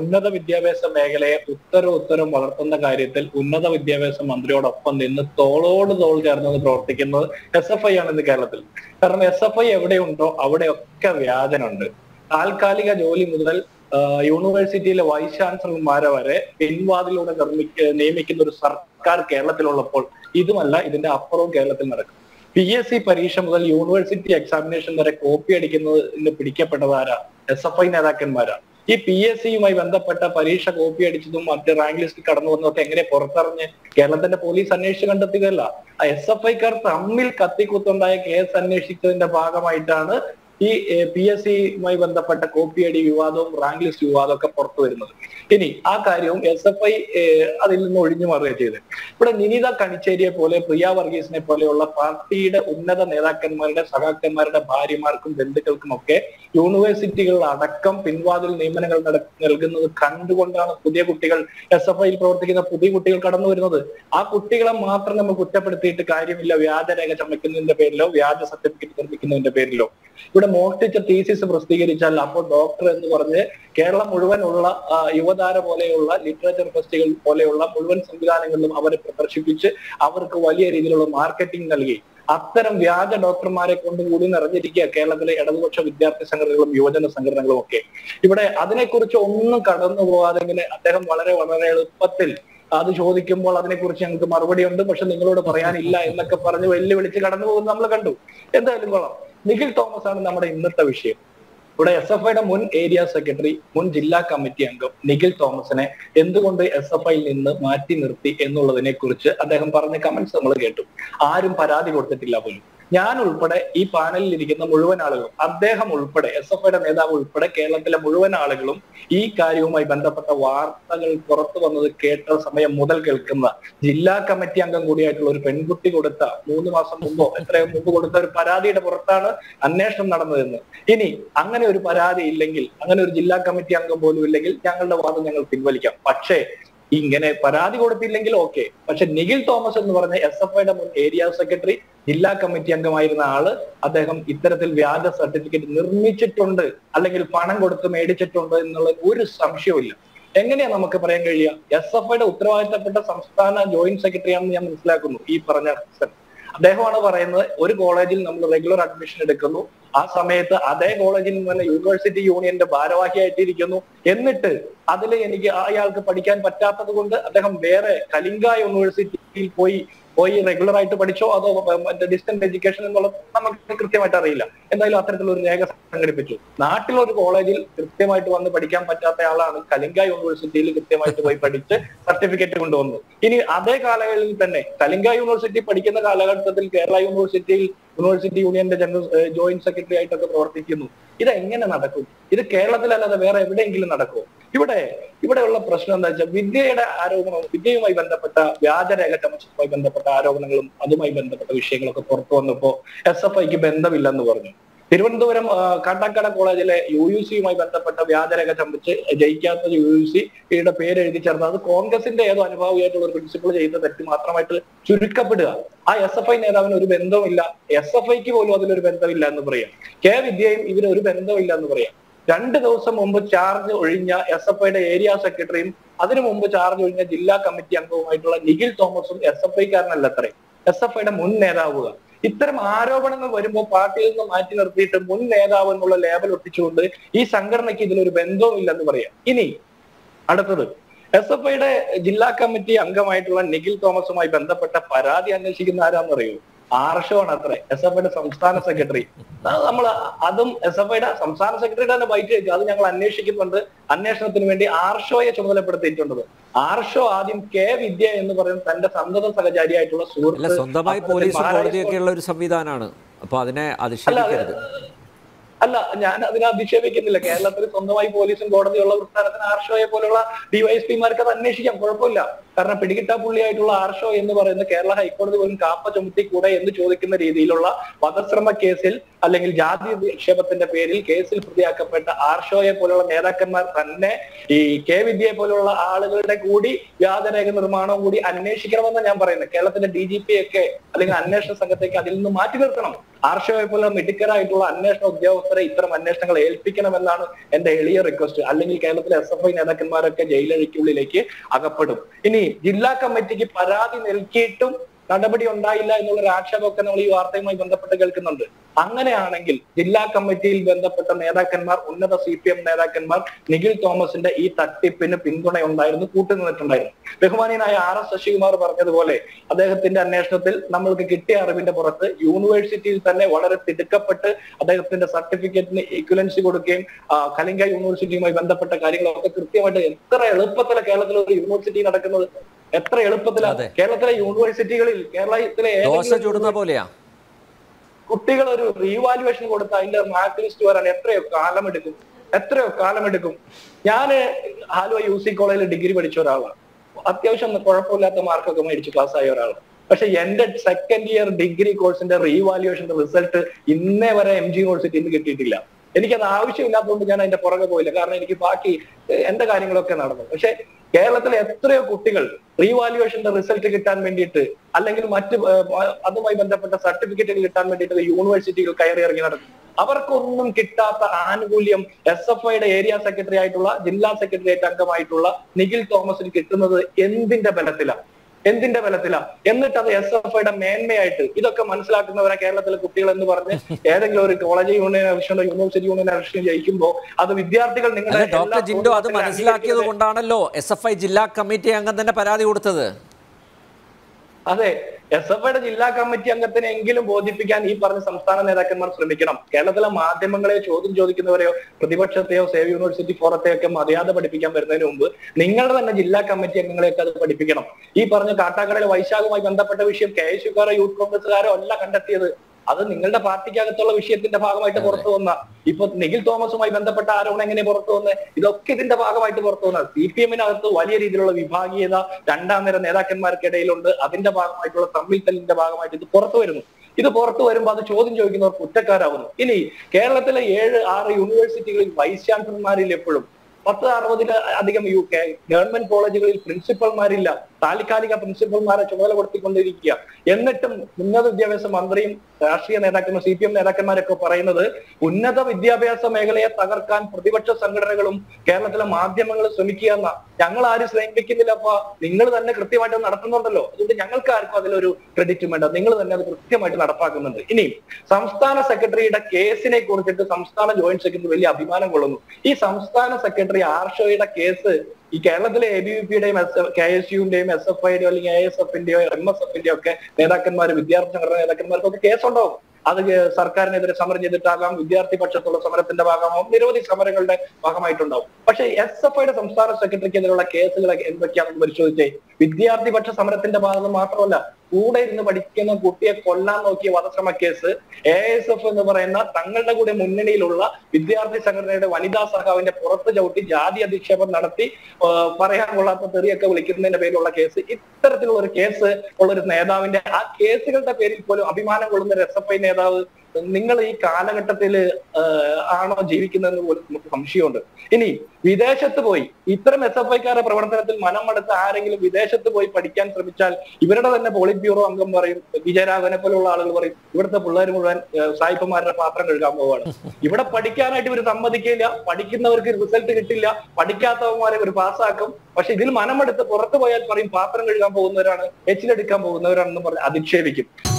ഉന്നത വിദ്യാഭ്യാസ മേഖലയെ ഉത്തരം ഉത്തരം വളർത്തുന്ന കാര്യത്തിൽ ഉന്നത വിദ്യാഭ്യാസ മന്ത്രിയോടൊപ്പം നിന്ന് തോളോട് തോൾ ചേർന്നത് പ്രവർത്തിക്കുന്നത് എസ് എഫ് ഐ ആണ് ഇന്ന് കേരളത്തിൽ കാരണം എസ് എഫ് ഐ എവിടെയുണ്ടോ അവിടെയൊക്കെ വ്യാജനുണ്ട് താൽക്കാലിക ജോലി മുതൽ ആ, യൂണിവേഴ്സിറ്റിയിലെ വൈസ് ചാൻസലർമാരെ വരെ പിൻവാതിലൂടെ നിർമ്മിക്ക നിയമിക്കുന്ന ഒരു സർക്കാർ കേരളത്തിലുള്ളപ്പോൾ ഇതുമല്ല ഇതിന്റെ അപ്പുറവും കേരളത്തിൽ നടക്കും പി എസ് സി പരീക്ഷ മുതൽ യൂണിവേഴ്സിറ്റി എക്സാമിനേഷൻ വരെ കോപ്പി അടിക്കുന്നതിന് പിടിക്കപ്പെട്ടത് ആരാ എസ് എഫ് ഐ നേതാക്കന്മാരാ ഈ പി എസ് സിയുമായി ബന്ധപ്പെട്ട പരീക്ഷ കോപ്പി അടിച്ചതും മറ്റ് റാങ്ക് ലിസ്റ്റ് കടന്നു വന്നതൊക്കെ എങ്ങനെ പുറത്തറിഞ്ഞ് കേരളത്തിന്റെ പോലീസ് അന്വേഷിച്ച് കണ്ടെത്തുകയല്ല ആ എസ് എഫ് ഐക്കാർ തമ്മിൽ കത്തിക്കുത്തുണ്ടായ കേസ് അന്വേഷിച്ചതിന്റെ ഭാഗമായിട്ടാണ് ഈ പി എസ് സിയുമായി ബന്ധപ്പെട്ട കോപ്പിയടി വിവാദവും റാങ്ക് ലിസ്റ്റ് വിവാദവും ഒക്കെ പുറത്തു വരുന്നത് ഇനി ആ കാര്യവും എസ് എഫ് ഐ അതിൽ നിന്ന് ഒഴിഞ്ഞു മാറുകയാണ് ചെയ്തത് ഇവിടെ നിനിത കണിച്ചേരിയെ പോലെ പ്രിയ വർഗീസിനെ പോലെയുള്ള പാർട്ടിയുടെ ഉന്നത നേതാക്കന്മാരുടെ സഖാക്കന്മാരുടെ ഭാര്യമാർക്കും ബന്ധുക്കൾക്കും ഒക്കെ യൂണിവേഴ്സിറ്റികളിൽ അടക്കം പിൻവാതിൽ നിയമനങ്ങൾ നട- നൽകുന്നത് കണ്ടുകൊണ്ടാണ് പുതിയ കുട്ടികൾ എസ് എഫ് ഐയിൽ പ്രവർത്തിക്കുന്ന പുതിയ കുട്ടികൾ കടന്നു വരുന്നത് ആ കുട്ടികളെ മാത്രം നമ്മൾ കുറ്റപ്പെടുത്തിയിട്ട് കാര്യമില്ല വ്യാജരേഖ ചമയ്ക്കുന്നതിന്റെ പേരിലോ വ്യാജ സർട്ടിഫിക്കറ്റ് നിർമ്മിക്കുന്നതിന്റെ പേരിലോ ഇവിടെ മോഷ്ടിച്ച തീസിസ് പ്രസിദ്ധീകരിച്ചാൽ അപ്പോൾ ഡോക്ടർ എന്ന് പറഞ്ഞ് കേരളം മുഴുവനുള്ള ആ, യുവതാര പോലെയുള്ള ലിറ്ററേച്ചർ ഫെസ്റ്റുകൾ പോലെയുള്ള മുഴുവൻ സംവിധാനങ്ങളിലും അവരെ പ്രദർശിപ്പിച്ച് അവർക്ക് വലിയ രീതിയിലുള്ള മാർക്കറ്റിംഗ് നൽകി അത്തരം വ്യാജ ഡോക്ടർമാരെ കൊണ്ട് കൂടി നിറഞ്ഞിരിക്കുക കേരളത്തിലെ ഇടതുപക്ഷ വിദ്യാർത്ഥി സംഘടനകളും യുവജന സംഘടനകളും ഒക്കെ ഇവിടെ അതിനെക്കുറിച്ച് ഒന്നും കടന്നു പോകാതെ ഇങ്ങനെ അദ്ദേഹം വളരെ വളരെ എളുപ്പത്തിൽ അത് ചോദിക്കുമ്പോൾ അതിനെക്കുറിച്ച് ഞങ്ങൾക്ക് മറുപടി ഉണ്ട് പക്ഷെ നിങ്ങളോട് പറയാനില്ല എന്നൊക്കെ പറഞ്ഞ് വെല്ലുവിളിച്ച് കടന്നു പോകുന്നത് നമ്മൾ കണ്ടു എന്തായാലും കൊള്ളാം നിഖിൽ തോമസ് ആണ് നമ്മുടെ ഇന്നത്തെ വിഷയം ഇവിടെ എസ് എഫ് ഐയുടെ മുൻ ഏരിയ സെക്രട്ടറി മുൻ ജില്ലാ കമ്മിറ്റി അംഗം നിഖിൽ തോമസിനെ എന്തുകൊണ്ട് എസ് എഫ് ഐയിൽ നിന്ന് മാറ്റി നിർത്തി എന്നുള്ളതിനെ കുറിച്ച് അദ്ദേഹം പറഞ്ഞ കമന്റ്സ് നമ്മൾ കേട്ടു ആരും പരാതി കൊടുത്തിട്ടില്ല പോലും ഞാൻ ഉൾപ്പെടെ ഈ പാനലിൽ ഇരിക്കുന്ന മുഴുവൻ ആളുകളും അദ്ദേഹം ഉൾപ്പെടെ എസ് എഫ് ഐയുടെ നേതാവ് ഉൾപ്പെടെ കേരളത്തിലെ മുഴുവൻ ആളുകളും ഈ കാര്യവുമായി ബന്ധപ്പെട്ട വാർത്തകൾ പുറത്തു വന്നത് കേട്ട സമയം മുതൽ കേൾക്കുന്ന ജില്ലാ കമ്മിറ്റി അംഗം കൂടിയായിട്ടുള്ള ഒരു പെൺകുട്ടി കൊടുത്ത മൂന്ന് മാസം മുമ്പോ എത്രയോ മുമ്പ് കൊടുത്ത ഒരു പരാതിയുടെ പുറത്താണ് അന്വേഷണം നടന്നതെന്ന് ഇനി അങ്ങനെ ഒരു പരാതി ഇല്ലെങ്കിൽ അങ്ങനെ ഒരു ജില്ലാ കമ്മിറ്റി അംഗം പോലും ഇല്ലെങ്കിൽ ഞങ്ങളുടെ വാദം ഞങ്ങൾ പിൻവലിക്കാം പക്ഷേ ഇങ്ങനെ പരാതി കൊടുത്തില്ലെങ്കിൽ ഓക്കെ പക്ഷെ നിഖിൽ തോമസ് എന്ന് പറഞ്ഞ എസ് എഫ് ഐയുടെ മുൻ ഏരിയ സെക്രട്ടറി ജില്ലാ കമ്മിറ്റി അംഗമായിരുന്ന ആള് അദ്ദേഹം ഇത്തരത്തിൽ വ്യാജ സർട്ടിഫിക്കറ്റ് നിർമ്മിച്ചിട്ടുണ്ട് അല്ലെങ്കിൽ പണം കൊടുത്ത് മേടിച്ചിട്ടുണ്ട് എന്നുള്ള ഒരു സംശയവുമില്ല എങ്ങനെയാ നമുക്ക് പറയാൻ കഴിയുക എസ് എഫ് ഐയുടെ ഉത്തരവാദിത്തപ്പെട്ട സംസ്ഥാന ജോയിന്റ് സെക്രട്ടറി ആണെന്ന് ഞാൻ മനസ്സിലാക്കുന്നു ഈ പറഞ്ഞ ഹസൻ അദ്ദേഹമാണ് പറയുന്നത് ഒരു കോളേജിൽ നമ്മൾ റെഗുലർ അഡ്മിഷൻ എടുക്കുന്നു ആ സമയത്ത് അതേ കോളേജിൽ നിന്ന് തന്നെ യൂണിവേഴ്സിറ്റി യൂണിയന്റെ ഭാരവാഹിയായിട്ടിരിക്കുന്നു എന്നിട്ട് അതിൽ എനിക്ക് അയാൾക്ക് പഠിക്കാൻ പറ്റാത്തത് കൊണ്ട് അദ്ദേഹം വേറെ കലിംഗ യൂണിവേഴ്സിറ്റിയിൽ പോയി പോയി റെഗുലർ ആയിട്ട് പഠിച്ചോ അതോ മറ്റേ ഡിസ്റ്റന്റ് എഡ്യൂക്കേഷൻ എന്നുള്ളത് നമുക്ക് കൃത്യമായിട്ട് അറിയില്ല എന്തായാലും അത്തരത്തിലുള്ള ഒരു രേഖ സംഘടിപ്പിച്ചു നാട്ടിലൊരു കോളേജിൽ കൃത്യമായിട്ട് വന്ന് പഠിക്കാൻ പറ്റാത്ത ആളാണ് കലിംഗ യൂണിവേഴ്സിറ്റിയിൽ കൃത്യമായിട്ട് പോയി പഠിച്ച് സർട്ടിഫിക്കറ്റ് കൊണ്ടുവന്നത് ഇനി അതേ കാലയളവിൽ തന്നെ കലിംഗ യൂണിവേഴ്സിറ്റി പഠിക്കുന്ന കാലഘട്ടത്തിൽ കേരള യൂണിവേഴ്സിറ്റിയിൽ യൂണിവേഴ്സിറ്റി യൂണിയന്റെ ജനറൽ ജോയിന്റ് സെക്രട്ടറി ആയിട്ടൊക്കെ പ്രവർത്തിക്കുന്നു ഇത് എങ്ങനെ നടക്കും ഇത് കേരളത്തിലല്ലാതെ വേറെ എവിടെയെങ്കിലും നടക്കുമോ ഇവിടെ ഇവിടെയുള്ള പ്രശ്നം എന്താ വെച്ചാൽ വിദ്യയുടെ ആരോപണം വിദ്യയുമായി ബന്ധപ്പെട്ട വ്യാജരേഖ ചമച്ചതുമായി ബന്ധപ്പെട്ട ആരോപണങ്ങളും അതുമായി ബന്ധപ്പെട്ട വിഷയങ്ങളൊക്കെ പുറത്തു വന്നപ്പോ എസ് എഫ് ഐക്ക് ബന്ധമില്ലെന്ന് പറഞ്ഞു തിരുവനന്തപുരം ആ, കാട്ടാക്കട കോളേജിലെ യു യു സിയുമായി ബന്ധപ്പെട്ട വ്യാജരേഖ ചമച്ച് ജയിക്കാത്ത യു യു സിയുടെ പേര് എഴുതി ചേർന്നത് അത് കോൺഗ്രസിന്റെ ഏതോ അനുഭാവിയായിട്ടുള്ള ഒരു പ്രിൻസിപ്പൾ ചെയ്ത തെറ്റ് മാത്രമായിട്ട് ചുരുക്കപ്പെടുക ആ എസ് എഫ് ഐ നേതാവിന് ഒരു ബന്ധവുമില്ല എസ് എഫ് ഐക്ക് പോലും അതിലൊരു ബന്ധമില്ല എന്ന് പറയാം കെ വിദ്യയും ഇതിന് ഒരു ബന്ധമില്ല എന്ന് പറയാം രണ്ട് ദിവസം മുമ്പ് ചാർജ് ഒഴിഞ്ഞ എസ് എഫ് ഐയുടെ ഏരിയ സെക്രട്ടറിയും അതിനു മുമ്പ് ചാർജ് ഒഴിഞ്ഞ ജില്ലാ കമ്മിറ്റി അംഗവുമായിട്ടുള്ള നിഖിൽ തോമസും എസ് എഫ് ഐക്കാരനല്ല അത്രേ എസ് എഫ് ഐയുടെ മുൻ നേതാവുക ഇത്തരം ആരോപണങ്ങൾ വരുമ്പോൾ പാർട്ടിയിൽ നിന്ന് മാറ്റി നിർത്തിയിട്ട് മുൻ നേതാവ് എന്നുള്ള ലേബൽ ഒട്ടിച്ചുകൊണ്ട് ഈ സംഘടനയ്ക്ക് ഇതിലൊരു ബന്ധവും ഇല്ലെന്ന് പറയാം ഇനി അടുത്തത് എസ് എഫ് ഐയുടെ ജില്ലാ കമ്മിറ്റി അംഗമായിട്ടുള്ള നിഖിൽ തോമസുമായി ബന്ധപ്പെട്ട പരാതി അന്വേഷിക്കുന്ന ആരാന്ന് അറിയൂ ആർഷോ ആണ് അത്രേ എസ് എഫ് ഐയുടെ സംസ്ഥാന സെക്രട്ടറി നമ്മൾ അതും എസ് എഫ് ഐയുടെ സംസ്ഥാന സെക്രട്ടറിയുടെ തന്നെ ബൈറ്റ് വെച്ചു അത് ഞങ്ങൾ അന്വേഷിക്കുന്നുണ്ട് അന്വേഷണത്തിന് വേണ്ടി ആർഷോയെ ചുമതലപ്പെടുത്തിയിട്ടുണ്ട് ആർഷോ ആദ്യം കെ വിദ്യ എന്ന് പറയുന്ന തന്റെ സന്തത സഹചാരിയായിട്ടുള്ള അല്ല സുഹൃത്ത് സ്വന്തമായി അത്തരത്തിൽ പോലീസും മഹാരാഷ്ട്ര- കോടതിയൊക്കെ ഉള്ള ഒരു സംവിധാനമാണ് അപ്പോൾ അതിനെ അധിക്ഷേപിക്കരുത് അല്ല ഞാൻ അതിനെ അധിക്ഷേപിക്കുന്നില്ല കേരളത്തിൽ സ്വന്തമായി പോലീസും കോടതിയുള്ള പ്രസ്ഥാനത്തിന് ആർഷോയെ പോലുള്ള ഡിവൈഎസ്പിമാർക്ക് അത് അന്വേഷിക്കാം കുഴപ്പമില്ല കാരണം പിടികിട്ടാ പുള്ളിയായിട്ടുള്ള ആർഷോ എന്ന് പറയുന്ന കേരള ഹൈക്കോടതി പോലും കാപ്പ ചുമത്തി കൂടെ എന്ന് ചോദിക്കുന്ന രീതിയിലുള്ള വധശ്രമ കേസിൽ അല്ലെങ്കിൽ ജാതി നിക്ഷേപത്തിന്റെ പേരിൽ കേസിൽ പ്രതിയാക്കപ്പെട്ട ആർഷോയെ പോലുള്ള നേതാക്കന്മാർ തന്നെ ഈ കെ വിദ്യയെ പോലുള്ള ആളുകളുടെ കൂടി വ്യാജരേഖ നിർമ്മാണവും കൂടി അന്വേഷിക്കണമെന്ന് ഞാൻ പറയുന്നത് കേരളത്തിന്റെ ഡി ജി പി ഒക്കെ അല്ലെങ്കിൽ അന്വേഷണ സംഘത്തേക്ക് അതിൽ നിന്ന് മാറ്റി നിർത്തണം ആർഷയെ പോലെ മിടുക്കരായിട്ടുള്ള അന്വേഷണ ഉദ്യോഗസ്ഥരെ ഇത്തരം അന്വേഷണങ്ങൾ ഏൽപ്പിക്കണമെന്നാണ് എന്റെ എളിയ റിക്വസ്റ്റ് അല്ലെങ്കിൽ കേരളത്തിലെ എസ് എഫ് ഐ നേതാക്കന്മാരൊക്കെ ജയിലഴിക്കുള്ളിലേക്ക് അകപ്പെടും ഇനി ജില്ലാ കമ്മിറ്റിക്ക് പരാതി നൽകിയിട്ടും നടപടി ഉണ്ടായില്ല എന്നുള്ള ഒരു ആക്ഷേപമൊക്കെ നമ്മൾ ഈ വാർത്തയുമായി ബന്ധപ്പെട്ട് കേൾക്കുന്നുണ്ട് അങ്ങനെയാണെങ്കിൽ ജില്ലാ കമ്മിറ്റിയിൽ ബന്ധപ്പെട്ട നേതാക്കന്മാർ ഉന്നത സി പി എം നേതാക്കന്മാർ നിഖിൽ തോമസിന്റെ ഈ തട്ടിപ്പിന് പിന്തുണയുണ്ടായിരുന്നു കൂട്ടുനിന്നിട്ടുണ്ടായിരുന്നു ബഹുമാനീയനായ ആർ എസ് ശശികുമാർ പറഞ്ഞതുപോലെ അദ്ദേഹത്തിന്റെ അന്വേഷണത്തിൽ നമ്മൾക്ക് കിട്ടിയ അറിവിന്റെ പുറത്ത് യൂണിവേഴ്സിറ്റിയിൽ തന്നെ വളരെ തിടുക്കപ്പെട്ട് അദ്ദേഹത്തിന്റെ സർട്ടിഫിക്കറ്റിന് ഈക്വലൻസി കൊടുക്കുകയും ആ, കലിംഗ യൂണിവേഴ്സിറ്റിയുമായി ബന്ധപ്പെട്ട കാര്യങ്ങളൊക്കെ കൃത്യമായിട്ട് എത്ര എളുപ്പത്തിലാണ് കേരളത്തിലെ ഒരു യൂണിവേഴ്സിറ്റി നടക്കുന്നത് എത്ര എളുപ്പത്തിലാണ് അതെ. കേരളത്തിലെ യൂണിവേഴ്സിറ്റികളിൽ കേരളത്തിലെ ദോശ ഏതെങ്കിലും ചുടുന്ന പോലെയാ കുട്ടികൾ ഒരു റീവാലുവേഷൻ കൊടുത്ത അതിന്റെ മാർക്ക് ലിസ്റ്റ് വരാൻ എത്രയോ കാലമെടുക്കും എത്രയോ കാലമെടുക്കും ഞാന് ആലുവ യു സി കോളേജിൽ ഡിഗ്രി പഠിച്ച ഒരാളാണ് അത്യാവശ്യം കുഴപ്പമില്ലാത്ത മാർക്കൊക്കെ മേടിച്ച് പാസ്സായ ഒരാളാണ് പക്ഷെ എന്റെ സെക്കൻഡ് ഇയർ ഡിഗ്രി കോഴ്സിന്റെ റീവാലുവേഷന്റെ റിസൾട്ട് ഇന്നേ വരെ എം ജി യൂണിവേഴ്സിറ്റിയിൽ നിന്ന് കിട്ടിയിട്ടില്ല എനിക്കത് ആവശ്യമില്ലാത്തതുകൊണ്ട് ഞാൻ അതിന്റെ പുറകെ പോയില്ല കാരണം എനിക്ക് ബാക്കി ഏഹ്, എന്റെ കാര്യങ്ങളൊക്കെ നടന്നു പക്ഷെ കേരളത്തിലെ എത്രയോ കുട്ടികൾ റീവാലുവേഷന്റെ റിസൾട്ട് കിട്ടാൻ വേണ്ടിയിട്ട് അല്ലെങ്കിൽ മറ്റ് ഏഹ്, അതുമായി ബന്ധപ്പെട്ട സർട്ടിഫിക്കറ്റുകൾ കിട്ടാൻ വേണ്ടിയിട്ട് യൂണിവേഴ്സിറ്റികൾ കയറി ഇറങ്ങി നടക്കും അവർക്കൊന്നും കിട്ടാത്ത ആനുകൂല്യം എസ് എഫ് ഐയുടെ ഏരിയ സെക്രട്ടറി ആയിട്ടുള്ള ജില്ലാ സെക്രട്ടേറിയറ്റ് അംഗമായിട്ടുള്ള നിഖിൽ തോമസിന് കിട്ടുന്നത് എന്തിന്റെ ബലത്തിലാണ് എന്തിന്റെ ബലത്തിലാ എന്നിട്ട് അത് എസ് എഫ് ഐയുടെ മേന്മയായിട്ട് ഇതൊക്കെ മനസ്സിലാക്കുന്നവരെ കേരളത്തിലെ കുട്ടികൾ എന്ന് പറഞ്ഞ് ഏതെങ്കിലും ഒരു കോളേജ് യൂണിയൻ ഇലക്ഷനോ യൂണിവേഴ്സിറ്റി യൂണിയൻ ഇലക്ഷനോ ജയിക്കുമ്പോൾ അത് വിദ്യാർത്ഥികൾ അല്ല നിങ്ങളുടെ ഡോക്ടർ എല്ലാ ജിൻഡോ അത് പ്രോഗ്രാമിലും മനസ്സിലാക്കിയത് അംഗീകരിക്കുന്നത് കൊണ്ടാണല്ലോ എസ് എഫ് ഐ ജില്ലാ കമ്മിറ്റി അംഗം തന്നെ പരാതി കൊടുത്തത് അതെ എസ് എഫ് ഐയുടെ ജില്ലാ കമ്മിറ്റി അംഗത്തിനെ എങ്കിലും ബോധിപ്പിക്കാൻ ഈ പറഞ്ഞ സംസ്ഥാന നേതാക്കന്മാർ ശ്രമിക്കണം കേരളത്തിലെ മാധ്യമങ്ങളെ ചോദ്യം ചോദിക്കുന്നവരെയോ പ്രതിപക്ഷത്തെയോ സേവ് യൂണിവേഴ്സിറ്റി ഫോറത്തെയോ ഒക്കെ മര്യാദ പഠിപ്പിക്കാൻ വരുന്നതിന് മുമ്പ് നിങ്ങളുടെ തന്നെ ജില്ലാ കമ്മിറ്റി അംഗങ്ങളെയൊക്കെ അത് പഠിപ്പിക്കണം ഈ പറഞ്ഞ കാട്ടാക്കടയിലെ വൈശാഖുമായി ബന്ധപ്പെട്ട വിഷയം കെ എസ് യുക്കാരോ യൂത്ത് കോൺഗ്രസ്സുകാരോ അല്ല കണ്ടെത്തിയത് അത് നിങ്ങളുടെ പാർട്ടിക്കകത്തുള്ള വിഷയത്തിന്റെ ഭാഗമായിട്ട് പുറത്തു വന്ന ഇപ്പൊ നിഖിൽ തോമസുമായി ബന്ധപ്പെട്ട ആരോപണം എങ്ങനെ പുറത്തു വന്ന് ഇതൊക്കെ ഇതിന്റെ ഭാഗമായിട്ട് പുറത്തു വന്നത് സി പി എമ്മിനകത്ത് വലിയ രീതിയിലുള്ള വിഭാഗീയത രണ്ടാം നിര നേതാക്കന്മാർക്കിടയിലുണ്ട് അതിന്റെ ഭാഗമായിട്ടുള്ള തമ്മിൽ തല്ലിന്റെ ഭാഗമായിട്ട് ഇത് പുറത്തു വരുന്നു ഇത് പുറത്തു വരുമ്പോൾ അത് ചോദ്യം ചോദിക്കുന്നവർ കുറ്റക്കാരാവുന്നു ഇനി കേരളത്തിലെ ഏഴ് ആറ് യൂണിവേഴ്സിറ്റികളിൽ വൈസ് ചാൻസലർമാരിൽ എപ്പോഴും പത്ത് അറുപതിൽ അധികം യു കെ ഗവൺമെന്റ് കോളേജുകളിൽ പ്രിൻസിപ്പൽമാരില്ല താൽക്കാലിക പ്രിൻസിപ്പൽമാരെ ചുമതല കൊടുത്തിക്കൊണ്ടിരിക്കുക എന്നിട്ടും ഉന്നത വിദ്യാഭ്യാസ മന്ത്രിയും രാഷ്ട്രീയ നേതാക്കന്മാർ സി പി എം നേതാക്കന്മാരൊക്കെ പറയുന്നത് ഉന്നത വിദ്യാഭ്യാസ മേഖലയെ തകർക്കാൻ പ്രതിപക്ഷ സംഘടനകളും കേരളത്തിലെ മാധ്യമങ്ങളും ശ്രമിക്കുക എന്നാ ഞങ്ങൾ ആരും ശ്രമിക്കുന്നില്ല അപ്പൊ നിങ്ങൾ തന്നെ കൃത്യമായിട്ട് നടത്തുന്നുണ്ടല്ലോ അതുകൊണ്ട് ഞങ്ങൾക്ക് ആർക്കും അതിലൊരു ക്രെഡിറ്റും വേണ്ട നിങ്ങൾ തന്നെ അത് കൃത്യമായിട്ട് നടപ്പാക്കുന്നുണ്ട് ഇനി സംസ്ഥാന സെക്രട്ടറിയുടെ കേസിനെ കുറിച്ചിട്ട് സംസ്ഥാന ജോയിന്റ് സെക്രട്ടറി വലിയ അഭിമാനം കൊള്ളുന്നു ഈ സംസ്ഥാന സെക്രട്ടറി ആർഷോയുടെ കേസ് ഈ കേരളത്തിലെ എ ബി വി പിയുടെയും എസ് കെ എസ് യുവിന്റെയും എസ് എഫ് ഐയുടെയോ അല്ലെങ്കിൽ എ എസ് എഫിന്റെയോ എം എസ് എഫിന്റെയോ ഒക്കെ നേതാക്കന്മാർ വിദ്യാർത്ഥി സംഘടന നേതാക്കന്മാർക്കൊക്കെ കേസുണ്ടാവും അത് സർക്കാരിനെതിരെ സമരം ചെയ്തിട്ടാകാം വിദ്യാർത്ഥി പക്ഷത്തുള്ള സമരത്തിന്റെ ഭാഗമാവും നിരവധി സമരങ്ങളുടെ ഭാഗമായിട്ടുണ്ടാവും പക്ഷേ എസ് എഫ് ഐയുടെ സംസ്ഥാന സെക്രട്ടറിക്കെതിരെയുള്ള കേസുകൾ എന്തൊക്കെയാണെന്ന് പരിശോധിച്ചേ വിദ്യാർത്ഥി പക്ഷ സമരത്തിന്റെ ഭാഗത്ത് മാത്രമല്ല കൂടെ ഇരുന്ന് പഠിക്കുന്ന കുട്ടിയെ കൊല്ലാൻ നോക്കിയ വധശ്രമ കേസ് എ എസ് എഫ് എന്ന് പറയുന്ന തങ്ങളുടെ കൂടെ മുന്നണിയിലുള്ള വിദ്യാർത്ഥി സംഘടനയുടെ വനിതാ സഖാവിന്റെ പുറത്ത് ചവിട്ടി ജാതി അധിക്ഷേപം നടത്തി ആ, പറയാൻ കൊള്ളാത്ത തെറിയൊക്കെ വിളിക്കുന്നതിന്റെ പേരിലുള്ള കേസ് ഇത്തരത്തിലുള്ള ഒരു കേസ് ഉള്ള ഒരു നേതാവിന്റെ ആ കേസുകളുടെ പേരിൽ പോലും അഭിമാനം കൊള്ളുന്ന ഒരു എസ് എഫ് ഐ നേതാവ് നിങ്ങൾ ഈ കാലഘട്ടത്തിൽ ആണോ ജീവിക്കുന്നതെന്ന് പോലും നമുക്ക് സംശയമുണ്ട് ഇനി വിദേശത്ത് പോയി ഇത്തരം എസ് എഫ് ഐക്കാരുടെ പ്രവർത്തനത്തിൽ മനം മടുത്ത് ആരെങ്കിലും വിദേശത്ത് പോയി പഠിക്കാൻ ശ്രമിച്ചാൽ ഇവരുടെ തന്നെ പോളിറ്റ് ബ്യൂറോ അംഗം പറയും വിജയരാഘവനെ പോലുള്ള ആളുകൾ പറയും ഇവിടുത്തെ പിള്ളേർ മുഴുവൻ ഏഹ്, സായിപ്പന്മാരുടെ പാത്രം കഴുകാൻ പോവാണ് ഇവിടെ പഠിക്കാനായിട്ട് ഇവർ സമ്മതിക്കില്ല പഠിക്കുന്നവർക്ക് റിസൾട്ട് കിട്ടില്ല പഠിക്കാത്തവന്മാരെ ഇവർ പാസ്സാക്കും പക്ഷെ ഇതിൽ മനമെടുത്ത് പുറത്തു പോയാൽ പറയും പാത്രം കഴുകാൻ പോകുന്നവരാണ് എച്ചിലെടുക്കാൻ പോകുന്നവരാണെന്ന് പറഞ്ഞ് അധിക്ഷേപിക്കും